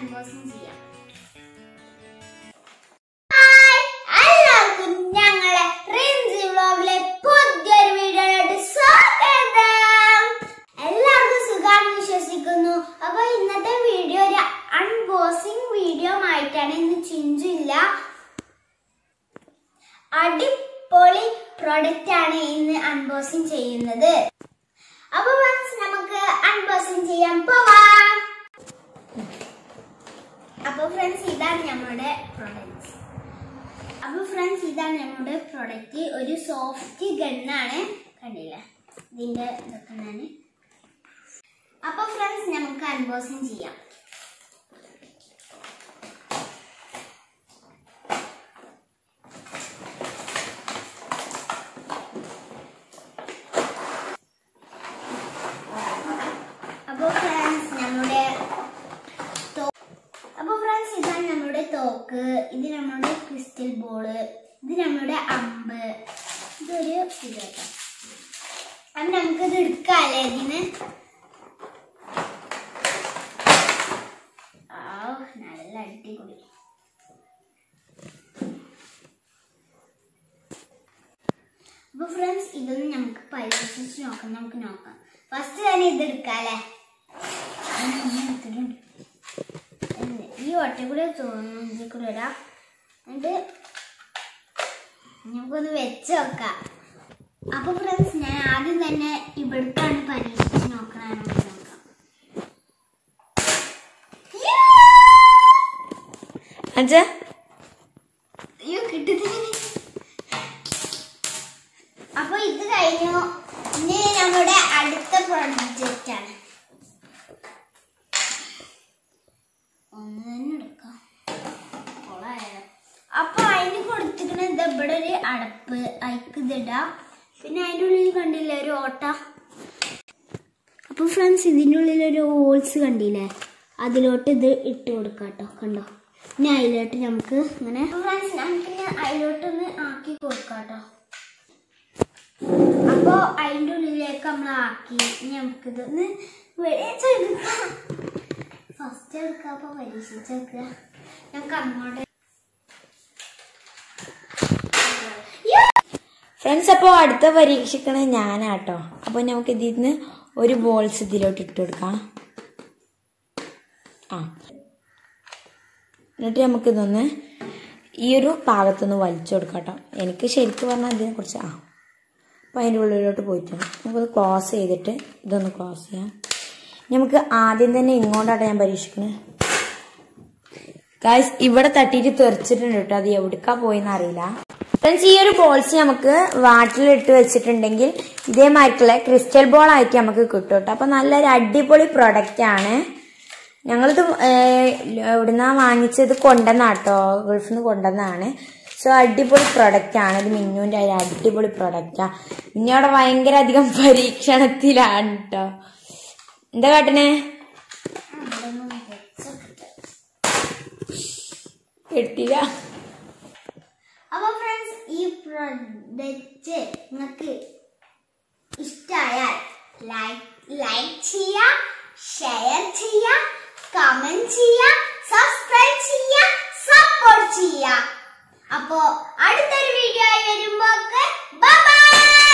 Unboxing ചെയ്യാം hi എല്ലാവർക്കും ഞങ്ങളെ റിൻസി വ്ലോഗിലെ പുതിയൊരു വീഡിയോയിലോട്ട് സ്വാഗതം എല്ലാവർക്കും സുഖാണെന്ന് വിശ്വസിക്കുന്നു അപ്പൊ ഇന്നത്തെ വീഡിയോ ഒരു അൺബോക്സിങ് വീഡിയോ ആയിട്ടാണ് ഇന്ന് ചിഞ്ചു ഇല്ല അടിപൊളി പ്രൊഡക്റ്റ് ആണ് ഇന്ന് അൺബോക്സിങ് ചെയ്യുന്നത് അപ്പൊ ഫ്രണ്ട്സ് നമുക്ക് അൺബോക്സിങ് ചെയ്യാൻ പോവാം അപ്പൊ ഫ്രണ്ട്സ് ഇതാണ് നമ്മുടെ പ്രൊഡക്റ്റ് അപ്പൊ ഫ്രണ്ട്സ് ഇതാണ് നമ്മുടെ പ്രൊഡക്റ്റ് ഒരു സോഫ്റ്റ് ഗണ്ണാണ് കണ്ടില്ല ഇതിന്റെ ഇതൊക്കെ ഞാൻ അപ്പൊ ഫ്രണ്ട്സ് നമുക്ക് അൺബോക്സിങ് ചെയ്യാം അപ്പൊ ഫ്രണ്ട്സ് നമ്മുടെ തോ- അപ്പൊ ഫ്രണ്ട്സ് ഇതാണ് നമ്മുടെ തോക്ക് ഇത് നമ്മുടെ ക്രിസ്റ്റൽ ബോള് ഇത് നമ്മുടെ അമ്പ് ഇതൊരു ഇത് കേട്ടോ അത് നമുക്കിത് എടുക്കാല്ലേ ഇതിന് ആ നല്ല അടിപൊളി അപ്പൊ ഫ്രണ്ട്സ് ഇതൊന്ന് നമുക്ക് പരീക്ഷിച്ച് നോക്കാം നമുക്ക് നോക്കാം ഫസ്റ്റ് തന്നെ ഇത് എടുക്കാല്ലേ എടുത്തിട്ടുണ്ട് എന്ന് ഈ ഒറ്റ കൂടെ തോന്നുന്നു ഇതിൽ കൂടെ ഇടാം എന്നിട്ട് നമുക്കൊന്ന് വെച്ച് നോക്കാം അപ്പൊ ഫ്രണ്ട്സ് ഞാൻ ആദ്യം തന്നെ ഇവിടുത്താണ് പരീക്ഷിച്ച് നോക്കണം നമുക്ക് നോക്കാം അച്ഛാ അയ്യോ കിട്ടുന്നില്ല അപ്പൊ ഇത് കഴിഞ്ഞു ഇനി നമ്മുടെ അടുത്ത പ്രോജക്റ്റ് ആണ് ഒന്ന് തന്നെ എടുക്കാം കൊളായാലോ. അപ്പൊ അതിന് കൊടുത്തിരിക്കണ ഇത് ഇവിടെ ഒരു അടപ്പ് അയക്ക് ഇതിടാം പിന്നെ അതിൻ്റെ ഉള്ളിൽ കണ്ടില്ലേ ഒരു ഓട്ട അപ്പൊ ഫ്രണ്ട്സ് ഇതിൻ്റെ ഉള്ളിൽ ഒരു ഹോൾസ് കണ്ടില്ലേ അതിലോട്ട് ഇത് ഇട്ട് കൊടുക്കാം കേട്ടോ കണ്ടോ ഇനി അതിലോട്ട് നമുക്ക് ഇങ്ങനെ ഫ്രണ്ട്സ് നമുക്ക് ഇനി അതിലോട്ടൊന്ന് ആക്കി കൊടുക്കാം കേട്ടോ അപ്പോ അതിൻ്റെ ഉള്ളിലേക്ക് നമ്മൾ ആക്കി ഇനി നമുക്കിതൊന്ന് വെളിച്ചെടുക്കാം ഫസ്റ്റ് എടുക്കുക അപ്പൊ പരീക്ഷിച്ചെടുക്കുക നമുക്ക് അങ്ങോട്ട് ഫ്രണ്ട്സ് അപ്പോൾ അടുത്ത പരീക്ഷിക്കണ ഞാനാട്ടോ അപ്പോൾ നമുക്ക് ഇതിൽ നിന്ന് ഒരു ബോൾസ് ഇതിലോട്ട് ഇട്ട് കൊടുക്കാം ആ എന്നിട്ട് നമുക്ക് ഇതൊന്ന് ഈ ഒരു ഭാഗത്തൊന്ന് വലിച്ചു കൊടുക്കാം കേട്ടോ എനിക്ക് ശരിക്കും പറഞ്ഞാൽ ഇതിനെ കുറിച്ച് ആ അപ്പോൾ അതിൻ്റെ ഉള്ളിലോട്ട് പോയിട്ടുണ്ട് നമുക്കത് ക്ലോസ് ചെയ്തിട്ട് ഇതൊന്ന് ക്ലോസ് ചെയ്യാം നമുക്ക് ആദ്യം തന്നെ ഇങ്ങോട്ടാണ് ഞാൻ പരീക്ഷിക്കുന്നത് ഗായ്സ് ഇവിടെ തട്ടിയിട്ട് തെറിച്ചിട്ടുണ്ട് കേട്ടോ അത് എവിടേക്കാ പോയെന്ന് അറിയില്ല ഫ്രണ്ട്സ് ഈ ഒരു ബോൾസ് നമുക്ക് വാട്ടിലിട്ട് വെച്ചിട്ടുണ്ടെങ്കിൽ ഇതേമാതിരിക്കുള്ള ക്രിസ്റ്റൽ ബോൾ ആയിട്ട് നമുക്ക് കിട്ടും കേട്ടോ അപ്പൊ നല്ലൊരു അടിപൊളി പ്രൊഡക്റ്റ് ആണ് ഞങ്ങളിത് ഏഹ്, എവിടുന്നാ വാങ്ങിച്ചത് കൊണ്ടുവന്നാട്ടോ ഗൾഫിൽ നിന്ന് കൊണ്ടുവന്നാണ് സോ അടിപൊളി പ്രൊഡക്റ്റ് ആണ് ഇത് മിന്നുവിന്റെ ഒരു അടിപൊളി പ്രൊഡക്റ്റാ മിന്നോടെ ഭയങ്കര അധികം പരീക്ഷണത്തിലാണ് കേട്ടോ എന്താ കാട്ടണേ അവിടെയൊന്ന് വെച്ചെടുക്കട്ടെ. കിട്ടില്ല അപ്പൊ ഫ്രണ്ട്സ് ഈ പ്രൊഡക്റ്റ് നിങ്ങൾക്ക് ഇഷ്ടമായാൽ ലൈക്ക് ലൈക്ക് ചെയ്യുക ഷെയർ ചെയ്യുക കമന്റ് ചെയ്യുക സബ്സ്ക്രൈബ് ചെയ്യുക സപ്പോർട്ട് ചെയ്യുക അപ്പോ അടുത്തൊരു വീഡിയോ ആയി വരുമ്പോ ബൈ